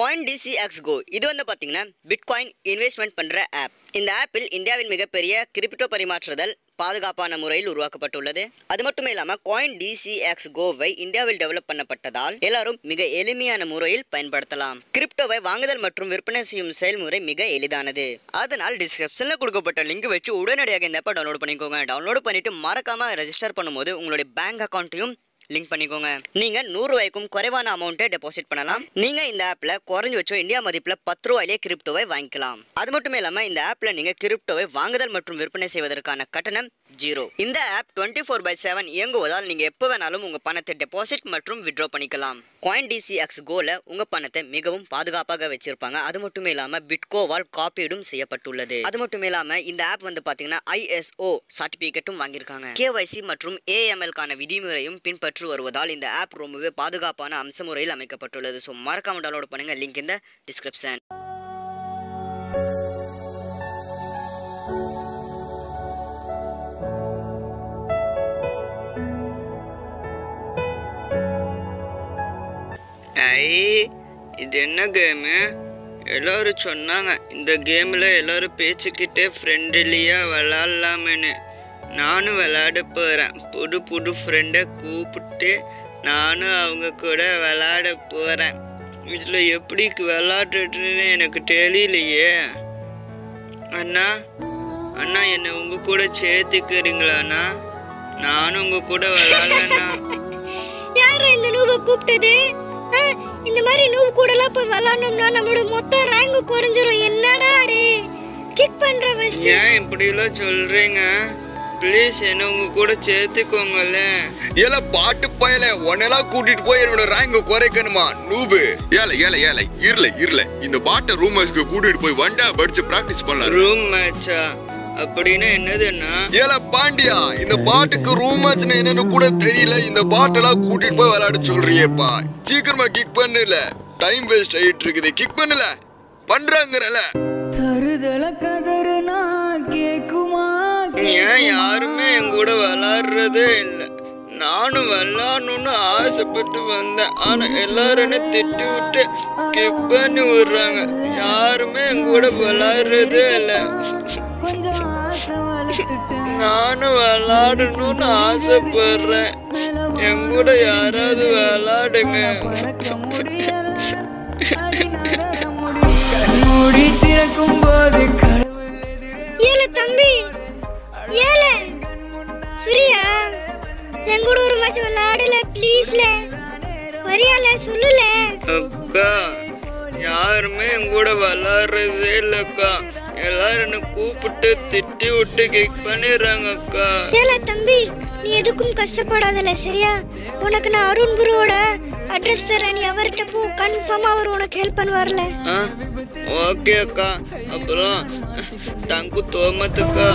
Coin DCX கோ இது வந்து பார்த்தீங்கன்னா பிட்காயின் இன்வெஸ்ட்மெண்ட் பண்ணுற ஆப் இந்த ஆப்பில் இந்தியாவின் மிகப்பெரிய கிரிப்டோ பரிமாற்றுதல் பாதுகாப்பான முறையில் உருவாக்கப்பட்டுள்ளது அது மட்டுமே இல்லாமல் காயின் டிசிஎக்ஸ் கோவை இந்தியாவில் டெவலப் பண்ணப்பட்டதால் எல்லாரும் மிக எளிமையான முறையில் பயன்படுத்தலாம் கிரிப்டோவை வாங்குதல் மற்றும் விற்பனை செய்யும் செயல்முறை மிக எளிதானது அதனால் டிஸ்கிரிப்ஷனில் கொடுக்கப்பட்ட லிங்க் வச்சு உடனடியாக இந்த ஆப்பை டவுன்லோட் பண்ணிக்கோங்க டவுன்லோட் பண்ணிட்டு மறக்காம ரெஜிஸ்டர் பண்ணும்போது உங்களுடைய பேங்க் அக்கௌண்ட்டையும் லிங்க் பண்ணிக்கோங்க நீங்க நூறு ரூபாய்க்கும் குறைவான அமௌண்ட்டை டெபாசிட் பண்ணலாம் நீங்க இந்த ஆப்ல குறைஞ்ச வச்சோ இந்தியா மதிப்புல பத்து ரூபாயிலே கிரிப்டோவை வாங்கிக்கலாம் அது மட்டும் இல்லாம இந்த ஆப்ல நீங்க கிரிப்டோவை வாங்குதல் மற்றும் விற்பனை செய்வதற்கான கட்டணம் ஜீரோ இந்த app twenty four by seven இயங்குவதால் நீங்க எப்போ வேணாலும் உங்க பணத்தை டெபாசிட் மற்றும் வித்ட்ரா பண்ணிக்கலாம் காயின் டிசிஎக்ஸ் கோல உங்க பணத்தை மிகவும் பாதுகாப்பாக வச்சிருப்பாங்க அது மட்டுமே இல்லாம பிட்கோவால் காப்பீடும் செய்யப்பட்டுள்ளது அது மட்டும் இல்லாம இந்த ஆப் வந்து பாத்தீங்கன்னா ஐஎஸ்ஓ சர்டிபிகேட்டும் வாங்கியிருக்காங்க கேஒய்சி மற்றும் ஏஎம்எல் கான விதிமுறையும் பின்பற்றி வருவதால் இந்த ஆப் ரொம்பவே பாதுகாப்பான அம்ச முறையில் அமைக்கப்பட்டுள்ளது ஸோ மறக்காம டவுன்லோட் பண்ணுங்க லிங்க் இந்த டிஸ்கிரிப்ஷன் ஐ இது என்ன கேமு எல்லாரும் சொன்னாங்க இந்த கேமில் எல்லாரும் பேச்சுக்கிட்டே ஃப்ரெண்ட்லியாக விளாட்லாமேன்னு நானும் விளாட போகிறேன் புது புது ஃப்ரெண்டை கூப்பிட்டு நானும் அவங்க கூட விளாட போகிறேன் இதில் எப்படி விளாடுறதுன்னு எனக்கு தெரியலையே அண்ணா அண்ணா என்னை உங்கள் கூட சேர்த்துக்கிறீங்களாண்ணா நானும் உங்கள் கூட விளாட்லண்ணா யாரா இந்த நூபை கூப்பிட்டது ஆ, இந்த மாதிரி நூபு கூடலாம் போய் விளாடணும்னா நம்மளோட மொத்த ரேங்க் குறைஞ்சிரும் என்னடா அடே கிக் பண்ற ஃபர்ஸ்ட் ஏன் இப்படிலாம் சொல்றீங்க ப்ளீஸ் என்ன உங்க கூட சேர்த்துக்கோங்கல்ல ஏல பாட்டு பயல உன்னெல்லாம் கூட்டிட்டு போய் என்னோட ரேங்க குறைக்கணுமா நூபு ஏல ஏல ஏல இருல இருல இந்த பாட்டை ரூமர்ஸ்க்கு கூட்டிட்டு போய் வண்டா படிச்சு பிராக்டிஸ் பண்ணலாம் ரூம் மேட்சா அப்படின்னா என்னதுன்னா ஏல பாண்டியா இந்த பாட்டுக்கு ரூமர்ஸ்னு என்னன்னு கூட தெரியல இந்த பாட்டெல்லாம் கூட்டிட்டு போய் விளையாட சொல்றியேப்பா சீக்கிரமா கிக் பண்ணுல டைம் வேஸ்ட் ஆயிட்டு இருக்குது கிக் பண்ணல பண்றாங்கறல தருதல கதறுனா கேக்குமா ஏன் யாருமே என் கூட விளாடுறதே இல்லை நானும் விளாடணும்னு ஆசைப்பட்டு வந்தேன் ஆனா எல்லாரும் என்ன திட்டி விட்டு கிக் பண்ணி விடுறாங்க யாருமே என் கூட விளாடுறதே இல்லை கொஞ்சம் ஆசை வளர்த்துட்டேன் நானும் விளாடணும்னு ஆசைப்படுறேன் என் கூட யாராவது விளாடுங்க பறக்க முடியல அடி நகர முடியல மூடி திறக்கும் போது கடவுள் எதிரே ஏல தம்பி ஏல ஃப்ரீயா என் கூட ஒரு மேட்ச் விளையாடல ப்ளீஸ்ல வரியால சொல்லுல அக்கா யாருமே என் கூட விளாடுறதே இல்லைக்கா எல்லாரும் என்னை கூப்பிட்டு திட்டி விட்டு கிக் பண்ணிடுறாங்க அக்கா ஏல தம்பி நீ எதுக்கும் கஷ்டப்படாதல சரியா உனக்கு நான் அருண் குருவோட அட்ரஸ் தரேன் நீ அவர்கிட்ட போ கன்ஃபார்மா அவர் உனக்கு ஹெல்ப் பண்ணுவார்ல ஆ ஓகே அக்கா அப்புறம் தங்கு தோமத்துக்கா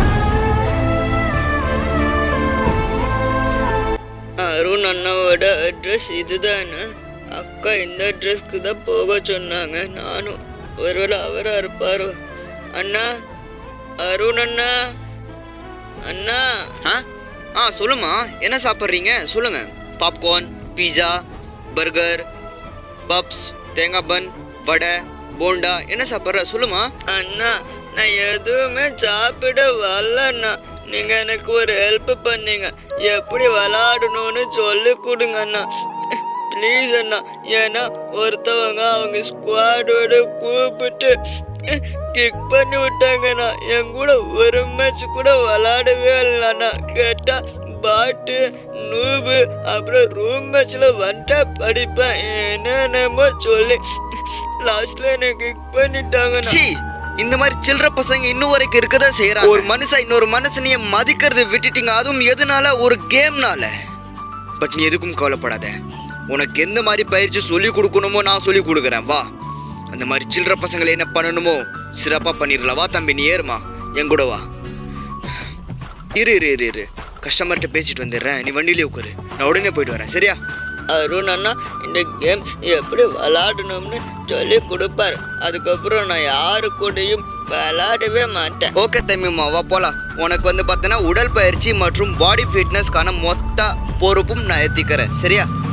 அருண் அண்ணாவோட அட்ரஸ் இதுதானே அக்கா இந்த அட்ரஸ்க்கு தான் போக சொன்னாங்க நானும் ஒருவேளை அவராக இருப்பாரோ அண்ணா அருண் அண்ணா அண்ணா ஆ ஆ சொல்லுமா என்ன சாப்பிட்றீங்க சொல்லுங்க பாப்கார்ன் பீஸா பர்கர் பப்ஸ் தேங்காய் பன் வடை போண்டா என்ன சாப்பிட்ற சொல்லுமா அண்ணா நான் எதுவுமே சாப்பிட வரலண்ணா நீங்க எனக்கு ஒரு ஹெல்ப் பண்ணீங்க எப்படி விளாடணும்னு சொல்லி கொடுங்க அண்ணா ப்ளீஸ் அண்ணா ஏன்னா ஒருத்தவங்க அவங்க ஸ்குவாடோட கூப்பிட்டு கிக் பண்ணி விட்டாங்கண்ணா என் கூட ஒரு மேட்ச் கூட விளாடவே இல்லைண்ணா கேட்டா பாட்டு நூபு அப்புறம் ரூம் மேட்ச்சில் வந்துட்டா படிப்பேன் என்னென்னமோ சொல்லி லாஸ்ட்ல என்ன கிக் பண்ணிட்டாங்கண்ணா சி இந்த மாதிரி சில்லற பசங்க இன்னும் வரைக்கும் இருக்கதா செய்யறாங்க ஒரு மனுஷன் இன்னொரு மனுஷனைய மதிக்கிறத விட்டுட்டீங்க அதுவும் எதனால ஒரு கேம்னால பட் நீ எதுக்கும் கவலைப்படாத உனக்கு எந்த மாதிரி பயிற்சி சொல்லி கொடுக்கணுமோ நான் சொல்லி கொடுக்குறேன் வா அந்த மாதிரி சில்லற பசங்களை என்ன பண்ணணுமோ சிறப்பா பண்ணிடலாம் வா தம்பி நீ ஏறுமா என் கூட வா இரு இரு இரு இரு கஸ்டமர்கிட்ட பேசிட்டு வந்துடுறேன் நீ வண்டியிலே உட்காரு நான் உடனே போயிட்டு வரேன் சரியா அருண் அண்ணா இந்த கேம் எப்படி விளாடணும்னு சொல்லி கொடுப்பாரு அதுக்கப்புறம் நான் யாரு கூடயும் விளாடவே மாட்டேன் ஓகே தம்பிம்மா வா போலாம் உனக்கு வந்து பார்த்தீங்கன்னா உடல் பயிற்சி மற்றும் பாடி ஃபிட்னஸ்க்கான மொத்த பொறுப்பும் நான் ஏற்றிக்கிறேன் சரியா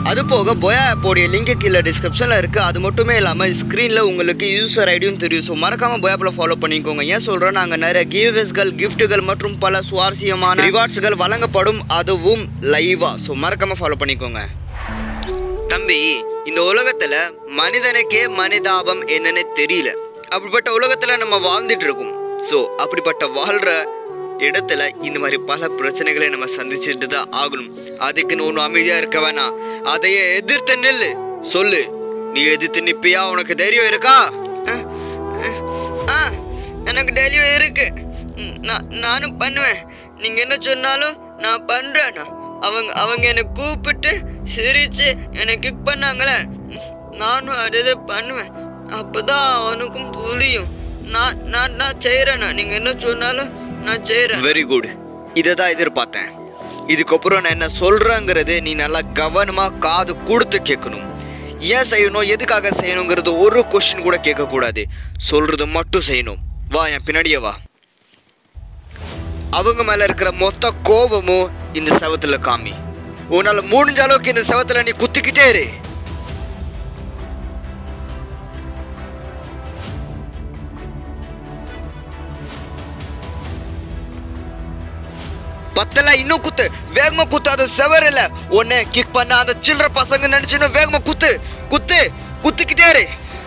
அது போக போயா ஆப்போடைய லிங்க் கீழே டிஸ்கிரிப்ஷனில் இருக்குது அது மட்டுமே இல்லாமல் ஸ்க்ரீனில் உங்களுக்கு யூசர் ஐடியும் தெரியும் ஸோ மறக்காமல் போயாப்பில் ஃபாலோ பண்ணிக்கோங்க ஏன் சொல்கிறோம் நாங்கள் நிறைய கிவ்வேஸ்கள் கிஃப்ட்டுகள் மற்றும் பல சுவாரஸ்யமான ரிவார்ட்ஸ்கள் வழங்கப்படும் அதுவும் லைவாக ஸோ மறக்காமல் ஃபாலோ பண்ணிக்கோங்க தம்பி இந்த உலகத்துல மனிதனுக்கே மனிதாபம் என்னன்னு தெரியல அப்படிப்பட்ட உலகத்துல நம்ம வாழ்ந்துட்டு இருக்கோம் ஸோ அப்படிப்பட்ட வாழ்ற இடத்துல இந்த மாதிரி பல பிரச்சனைகளை நம்ம சந்திச்சுட்டு தான் ஆகணும் அதுக்குன்னு ஒன்றும் அமைதியா இருக்க வேணாம் அதையே எதிர்த்து நில்லு சொல்லு நீ எதிர்த்து நிப்பியா உனக்கு தைரியம் இருக்கா ஆ எனக்கு தைரியம் இருக்கு ம், நான் நானும் பண்ணுவேன் நீங்க என்ன சொன்னாலும் நான் பண்றேண்ணா அவங்க அவங்க என்னை கூப்பிட்டு சிரிச்சு என்னை கிக் பண்ணாங்களே ம், நானும் அதே பண்ணுவேன் அப்பதான் அவனுக்கும் புரியும் நான் நான் நான் செய்கிறேண்ணா நீங்கள் என்ன சொன்னாலும் நான் செய்கிறேன் வெரி குட் இதை தான் எதிர்பார்த்தேன் இதுக்கப்புறம் நான் என்ன சொல்கிறேங்கிறது நீ நல்லா கவனமாக காது கொடுத்து கேட்கணும் ஏன் செய்யணும் எதுக்காக செய்யணுங்கிறது ஒரு கொஸ்டின் கூட கேட்கக்கூடாது சொல்கிறது மட்டும் செய்யணும் வா என் பின்னாடியே வா அவங்க மேல இருக்கிற மொத்த கோபமும் இந்த செவத்துல காமி உன்னால முடிஞ்ச அளவுக்கு இந்த செவத்துல நீ குத்திக்கிட்டே இரு பத்தல இன்னும் குத்து வேகமா குத்து அது செவர் இல்ல உன்னை கிக் பண்ண அந்த சில்லற பசங்க நினைச்சுன்னு வேகமா குத்து குத்து குத்திக்கிட்டே இரு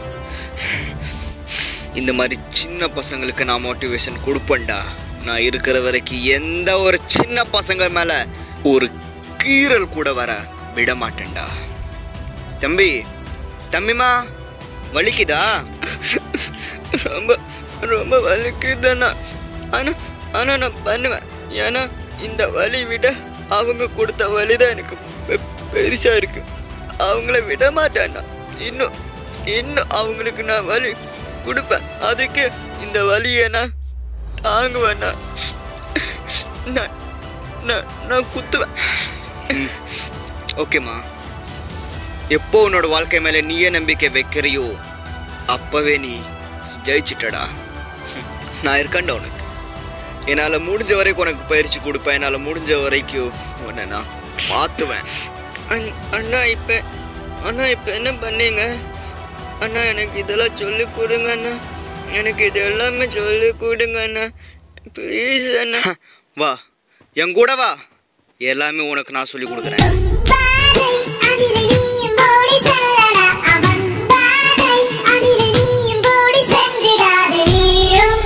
இந்த மாதிரி சின்ன பசங்களுக்கு நான் மோட்டிவேஷன் கொடுப்பேன்டா நான் இருக்கிற வரைக்கும் எந்த ஒரு சின்ன பசங்க மேல ஒரு கீறல் கூட வர விட மாட்டேன்டா தம்பி தம்பிமா வலிக்குதா ரொம்ப ரொம்ப வலிக்குதுண்ணா ஆனா ஆனா நான் பண்ணுவேன் ஏன்னா இந்த வலி விட அவங்க கொடுத்த வலி தான் எனக்கு பெ- பெருசா இருக்கு அவங்கள விட மாட்டேன்னா இன்னும் இன்னும் அவங்களுக்கு நான் வலி கொடுப்பேன் அதுக்கு இந்த வலியை நான் தாங்குவேண்ணா நான் நான் நான் குத்துவேன் ஓகேம்மா எப்போ உன்னோட வாழ்க்கை மேலே நீயே நம்பிக்கை வைக்கிறியோ அப்பவே நீ ஜெயிச்சிட்டடா நான் இருக்கேன்டா உனக்கு என்னால் முடிஞ்ச வரைக்கும் உனக்கு பயிற்சி கொடுப்பேன் என்னால் முடிஞ்ச வரைக்கும் உன்னை நான் மாற்றுவேன் அண்ணா இப்போ அண்ணா இப்போ என்ன பண்ணீங்க அண்ணா எனக்கு இதெல்லாம் சொல்லி கொடுங்க அண்ணா எனக்கு இது எல்லாமே சொல்லி கொடுங்க அண்ணா ப்ளீஸ் அண்ணா வா என் கூட வா எல்லாமே உனக்கு நான் சொல்லி கொடுக்குறேன் பாதை அதிரடியும் போடி செல்லடா அவன் பாதை அதிரடியும் போடி சென்றிடாதே நீயும்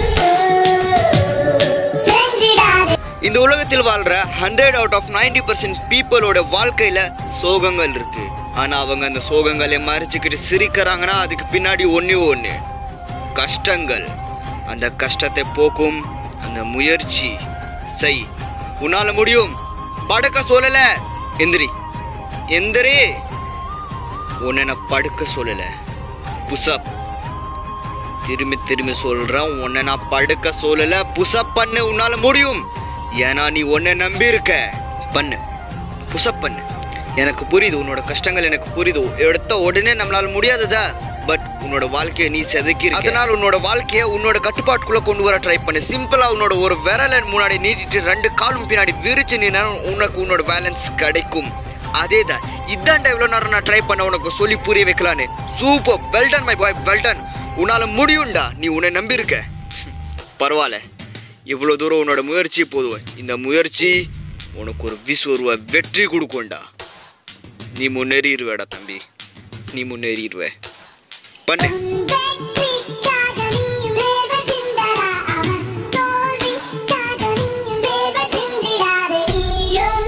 சென்றிடாதே இந்த உலகத்தில் வாழ்ற ஹண்ட்ரட் அவுட் ஆஃப் 90% பர்சன்ட் பீப்புளோட வாழ்க்கையில சோகங்கள் இருக்கு ஆனா அவங்க அந்த சோகங்களை மறைச்சிக்கிட்டு சிரிக்கிறாங்கன்னா அதுக்கு பின்னாடி ஒண்ணே ஒண்ணு கஷ்டங்கள் அந்த கஷ்டத்தை போக்கும் அந்த முயற்சி செய் உன்னால முடியும் படுக்க சொல்லல எந்திரி எந்திரி உன்னை நான் படுக்க சொல்லல புஷப் திரும்பி திரும்பி சொல்றேன் உன்னை நான் படுக்க சொல்லல புஷப் பண்ணு உன்னால முடியும் ஏன்னா நீ உன்னை நம்பி இருக்க பண்ணு புஷப் பண்ணு எனக்கு புரியுது உன்னோட கஷ்டங்கள் எனக்கு புரியுது எடுத்த உடனே நம்மளால முடியாததா பட் உன்னோட வாழ்க்கையை நீ செதுக்கி இருக்க. அதனால உன்னோட வாழ்க்கையை உன்னோட கட்டுப்பாட்டுக்குள்ள கொண்டு வர ட்ரை பண்ணு சிம்பிளா உன்னோட ஒரு விரலை முன்னாடி நீட்டிட்டு ரெண்டு காலும் பின்னாடி விரிச்சு நீனா உனக்கு உன்னோட பேலன்ஸ் கிடைக்கும் அதே தான் இதாண்டா இவ்வளோ நேரம் நான் ட்ரை பண்ண உனக்கு சொல்லி புரிய வைக்கலான்னு super well done my boy well done உன்னால முடியும்டா நீ உன்னை நம்பி இருக்க பரவாயில்ல இவ்வளோ தூரம் உன்னோட முயற்சி போதும் இந்த முயற்சி உனக்கு ஒரு விஸ்வருவ வெற்றி கொடுக்கும்டா நீ முன்னேறிடுவேடா தம்பி நீ முன்னேறிடுவ பண்ணு வெற்றிக்காக நீயும் வேர்வை சிந்தடா அவன் தோல்விக்காக நீயும் வேர்வை சிந்திடாதே நீயும்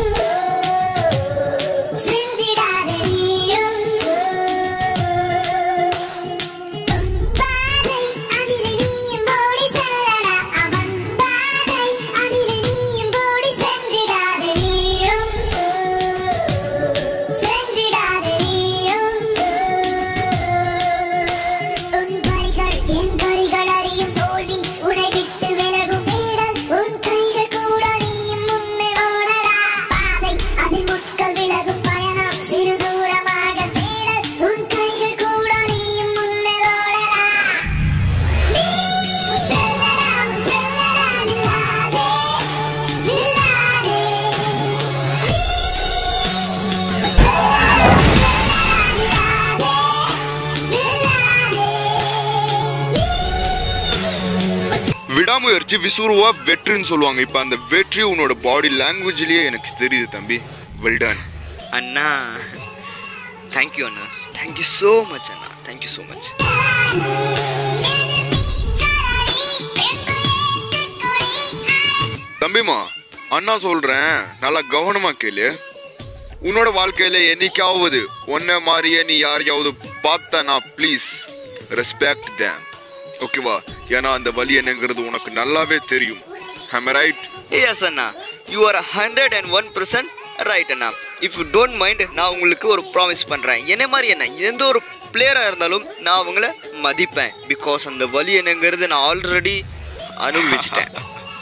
சிந்திடாதே நீயும் பாதை அதிரடியும் போடி செல்லடா அவன் பாதை அதிரடியும் போடி சென்றிடாதே நீயும் சென்றிடாதே நீயும் விடாமுயற்சி விசுறுவா வெற்றின்னு சொல்லுவாங்க இப்ப அந்த வெற்றி உன்னோட பாடி லாங்குவேஜ்லயே எனக்கு தெரியுது தம்பி வெல்டன் அண்ணா தேங்க்யூ அண்ணா தேங்க்யூ ஸோ மச் அண்ணா தேங்க்யூ ஸோ மச் தம்பிமா அண்ணா சொல்றேன் நல்லா கவனமா கேளு உன்னோட வாழ்க்கையில என்னைக்காவது உன்ன மாதிரியே நீ யாரையாவது பார்த்தனா ப்ளீஸ் ரெஸ்பெக்ட் தேம் ஓகேவா ஏன்னா அந்த வலி என்னங்கிறது உனக்கு நல்லாவே தெரியும் ரைட் எஸ் அண்ணா you are hundred and one percent right அண்ணா இஃப் யூ டோன்ட் மைண்ட் நான் உங்களுக்கு ஒரு ப்ராமிஸ் பண்ணுறேன் என்ன மாதிரி என்ன எந்த ஒரு பிளேயராக இருந்தாலும் நான் அவங்கள மதிப்பேன் பிகாஸ் அந்த வலி என்னங்கிறது நான் ஆல்ரெடி அனுபவிச்சிட்டேன்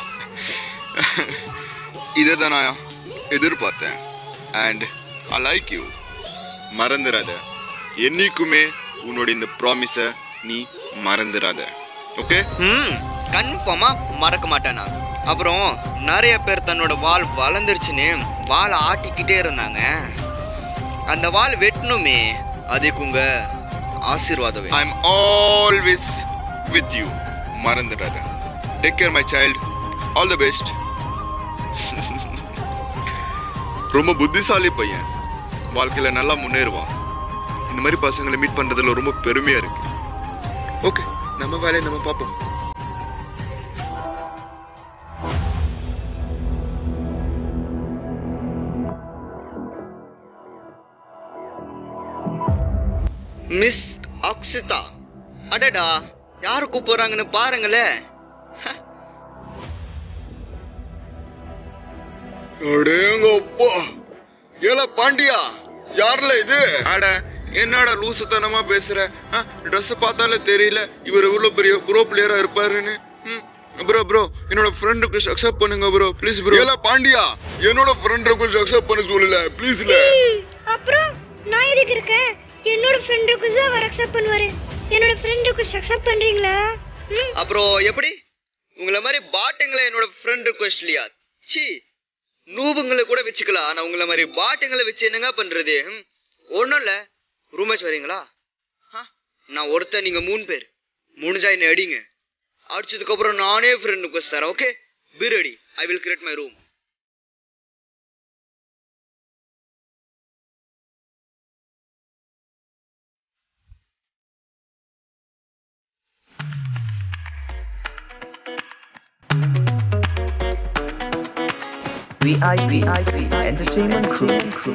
இதை தான் நான் எதிர்பார்த்தேன் அண்ட் ஐ லைக் யூ மறந்துடாத என்னைக்குமே உன்னோட இந்த ப்ராமிஸை நீ மறந்துடாத ஓகே ம் கன்ஃபார்மாக மறக்க மாட்டேண்ணா அப்புறம் நிறைய பேர் தன்னோட வால் வளர்ந்துருச்சுன்னு வாலை ஆட்டிக்கிட்டே இருந்தாங்க அந்த வால் வெட்டணுமே அதுக்கு உங்க ஆசீர்வாதம் வேணும். I am always with you மறந்துடாத take care my child all the best ரொம்ப புத்திசாலி பையன் வாழ்க்கையில நல்லா முன்னேறுவான் இந்த மாதிரி பசங்களை மீட் பண்றதுல ரொம்ப பெருமையா இருக்கு ஓகே நம்ம வேலையை நம்ம பார்ப்போம் மிஸ் அக்ஷிதா அடடா யாரு கூப்பிடுறாங்கன்னு பாருங்களே அடேங்கப்பா ஏல பாண்டியா யார்ல இது அட என்னடா லூசுத்தனமா பேசுற ட்ரெஸ் பார்த்தாலே தெரியல இவர் இவ்வளவு பெரிய ப்ரோ பிளேயரா இருப்பாருன்னு ப்ரோ ப்ரோ என்னோட ஃப்ரெண்ட் ரிக்வெஸ்ட் அக்செப்ட் பண்ணுங்க ப்ரோ ப்ளீஸ் ப்ரோ ஏல பாண்டியா என்னோட ஃப்ரெண்ட் ரிக்வெஸ்ட் அக்செப்ட் பண்ண சொல்லல ப்ளீஸ்ல ம், அப்புறம் நான் எதுக்கு இருக்கேன் என்னோட ஃப்ரெண்டுக்கு தான் அவர் அக்செப்ட் பண்ணுவாரு என்னோட ஃப்ரெண்டுக்கு அக்செப்ட் பண்றீங்களா ம் அப்புறம் எப்படி உங்களை மாதிரி பாட்டுங்களை என்னோட ஃப்ரெண்ட் ரிக்வெஸ்ட் இல்லையா சி நூபுங்களை கூட வச்சுக்கலாம் ஆனா உங்களை மாதிரி பாட்டுங்களை வச்சு என்னங்க பண்றது ம், ஒண்ணும் இல்ல ரூம் மேட்ச் வரீங்களா ஆ, நான் ஒருத்தன் நீங்க மூணு பேர் முடிஞ்சா என்ன அடிங்க அடிச்சதுக்கு அப்புறம் நானே ஃப்ரெண்ட் ரிக்வெஸ்ட் தரேன் okay be ready I will create my room VIP Entertainment Crew.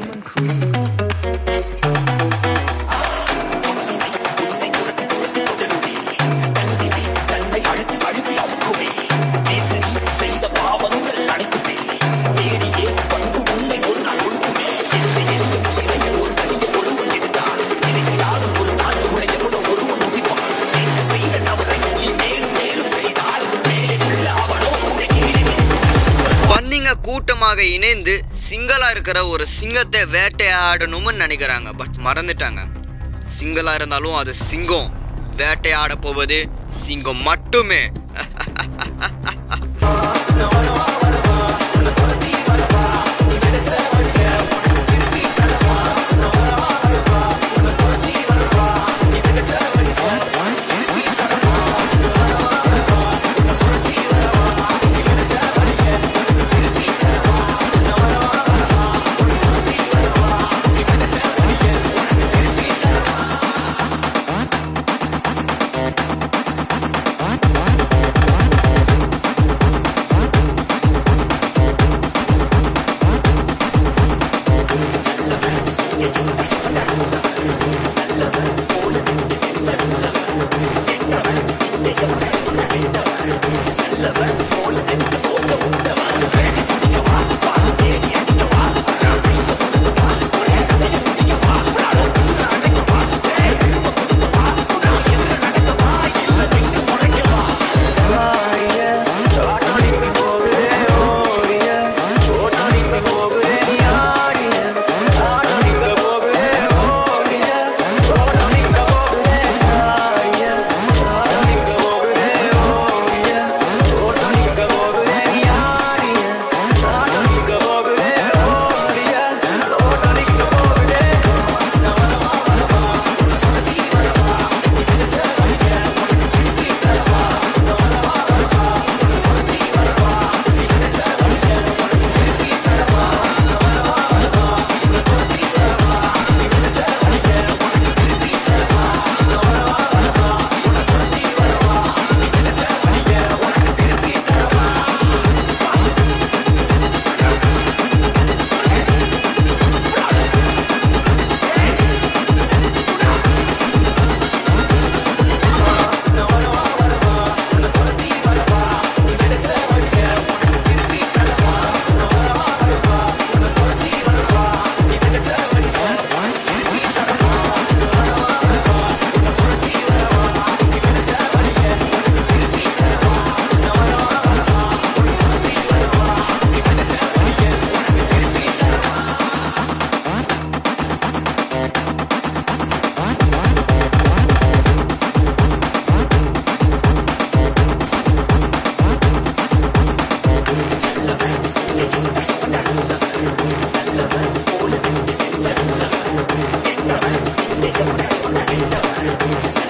பன்னிங்க கூட்டமாக இணைந்து சிங்களா இருக்கிற ஒரு சிங்கத்தை வேட்டையாடணும்னு நினைக்கிறாங்க பட் மறந்துட்டாங்க சிங்களா இருந்தாலும் அது சிங்கம் வேட்டையாட போவது சிங்கம் மட்டுமே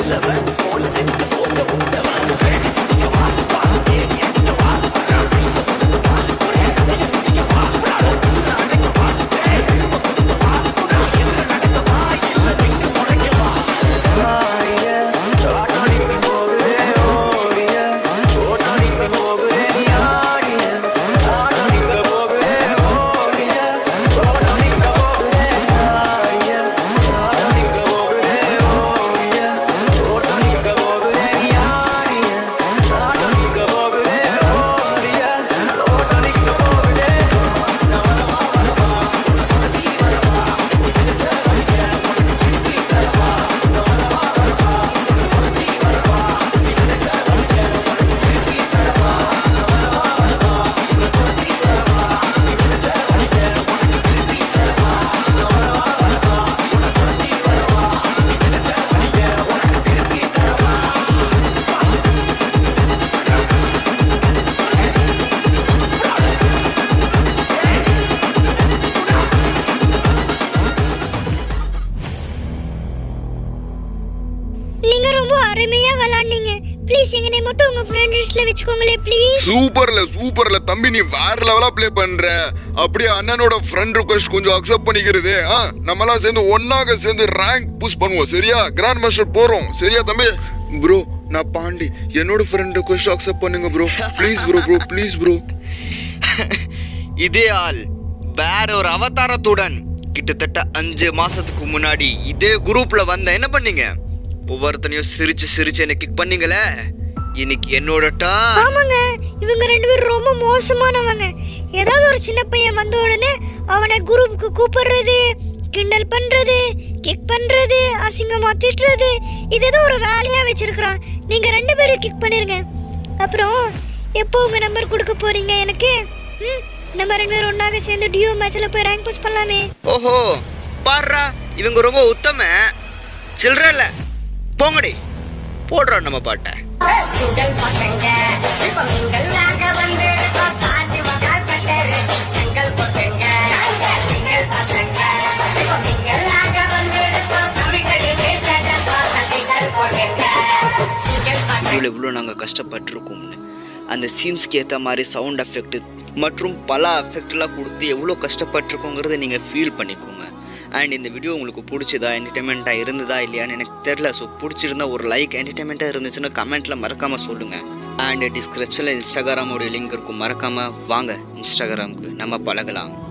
நீங்க ரொம்ப அருமையா விளையாடுனீங்க ப்ளீஸ் எங்கனை மட்டும் உங்க ஃப்ரெண்ட் லிஸ்ட்ல வச்சுக்கோங்களே ப்ளீஸ் சூப்பர்ல சூப்பர்ல தம்பி நீ வேற லெவலா ப்ளே பண்ற அப்படியே அண்ணனோட ஃப்ரெண்ட் ரிக்வெஸ்ட் கொஞ்சம் அக்செப்ட் பண்ணிக்கிறது ஆ நம்மலாம் சேர்ந்து ஒன்னாக சேர்ந்து ரேங்க் புஷ் பண்ணுவோம் சரியா கிராண்ட் மாஸ்டர் போறோம் சரியா தம்பி ப்ரோ நான் பாண்டி என்னோட ஃப்ரெண்ட் ரிக்வெஸ்ட் அக்செப்ட் பண்ணுங்க bro please bro bro please bro இதே ஆள் வேற ஒரு அவதாரத்துடன் கிட்டத்தட்ட அஞ்சு மாசத்துக்கு முன்னாடி இதே குரூப்ல வந்த என்ன பண்ணீங்க ஒவ்வொருத்தனையும் சிரிச்சு சிரிச்சு என்ன கிக் பண்ணீங்களே இன்னைக்கு என்னோட டா- ஆமாங்க இவங்க ரெண்டு பேரும் ரொம்ப மோசமானவங்க ஏதாவது ஒரு சின்ன பையன் வந்த உடனே அவனை குரூப்புக்கு கூப்பிடுறது கிண்டல் பண்றது கிக் பண்றது அசிங்கமா திட்டுறது இது ஏதோ ஒரு வேலையா வச்சிருக்கிறான் நீங்க ரெண்டு பேரும் கிக் பண்ணிருங்க அப்புறம் எப்போ உங்க நம்பர் கொடுக்க போறீங்க எனக்கு ம் நம்ம ரெண்டு பேரும் ஒன்னாக சேர்ந்து டியூ மேட்ச்ல போய் ரேங்க் புஷ் பண்ணலாமே ஓஹோ பாருடா இவங்க ரொம்ப உத்தம சில்லற இல்ல போங்கடி போடுறா நம்ம பாட்டை இவ்வளோ இவ்வளோ நாங்கள் கஷ்டப்பட்டிருக்கோம்னு அந்த சீன்ஸ்க்கு ஏற்ற மாதிரி சவுண்ட் எஃபெக்ட் மற்றும் பல எஃபெக்ட்லாம் கொடுத்து எவ்வளோ கஷ்டப்பட்டிருக்கோங்கிறத நீங்கள் ஃபீல் பண்ணிக்கோங்க அண்ட் இந்த வீடியோ உங்களுக்கு பிடிச்சதா என்டர்டைன்மெண்ட்டாக இருந்ததா இல்லையான்னு எனக்கு தெரில ஸோ பிடிச்சிருந்தா ஒரு லைக் என்டர்டைன்மெண்ட்டாக இருந்துச்சுன்னா கமெண்ட்டில் மறக்காமல் சொல்லுங்கள் அண்ட் டிஸ்கிரிப்ஷனில் இன்ஸ்டாகிராமோட லிங்க் இருக்கும் மறக்காமல் வாங்க இன்ஸ்டாகிராமுக்கு நம்ம பழகலாம்